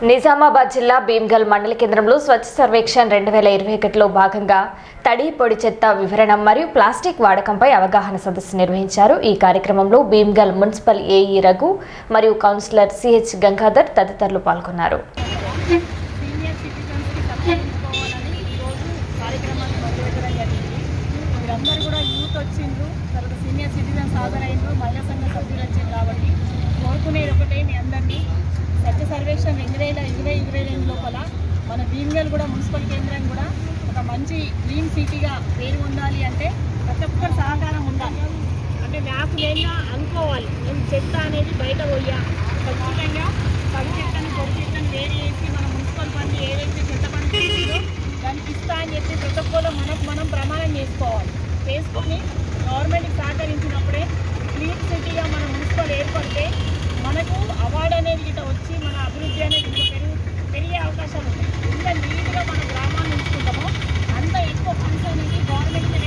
నిజామాబాద్ జిల్లా భీమ్గల్ మండల కేంద్రంలో స్వచ్ఛ సర్వేక్షణ్ రెండు వేల ఇరవై ఒకటిలో భాగంగా తడి పొడి చెత్త వివరణ మరియు ప్లాస్టిక్ వాడకంపై అవగాహన సదస్సు నిర్వహించారు ఈ కార్యక్రమంలో భీమ్గల్ మున్సిపల్ ఏఈ రఘు మరియు కౌన్సిలర్ సిహెచ్ గంగాధర్ తదితరులు పాల్గొన్నారు సీనియర్ సిటిజన్స్కి తప్పించుకోవాలని ఈరోజు కార్యక్రమాన్ని మొదలుపెట్టడం జరిగింది మీరందరూ కూడా యూత్ వచ్చిండ్రు తర్వాత సీనియర్ సిటిజన్స్ హాజరైండ్రు మహిళా సంఘ సభ్యులు వచ్చిండ్రు కాబట్టి కోరుకునేది ఒకటే మీ అందరినీ స్వచ్ఛ సర్వేక్షణ రెండు వేల ఇరవై ఇరవై రెండు లోపల మన భీమ్గల్ కూడా మున్సిపల్ కేంద్రం కూడా ఒక మంచి క్లీన్ సిటీగా పేరు పొందాలి అంటే ప్రతి ఒక్కరి సహకారం ఉండాలి అంటే నాకు నేను అనుకోవాలి నేను చెత్త అనేది బయట పోయా ఖచ్చితంగా పడి చెత్తని పొడి చెత్తని వేరు చేసి మన మున్సిపల్ పని ఏదైతే చెత్త పని చేసిందో దానికి ఇస్తా అని చెప్పి ప్రతి ఒక్కరు మనకు మనం ప్రమాణం చేసుకోవాలి చేసుకొని గవర్నమెంట్కి సహకరించినప్పుడే క్లీన్ సిటీగా మన మున్సిపల్ ఏర్పడితే మనకు అవార్డు అనేది ఇట్లా వచ్చి మన అభివృద్ధి అనేది ఇంకా పెరుగు పెరిగే అవకాశాలు ఉంటాయి ఎంత నీట్గా మన గ్రామాన్ని ఉంచుకుంటామో అంత ఎక్కువ ఫండ్స్ అనేది గవర్నమెంట్కి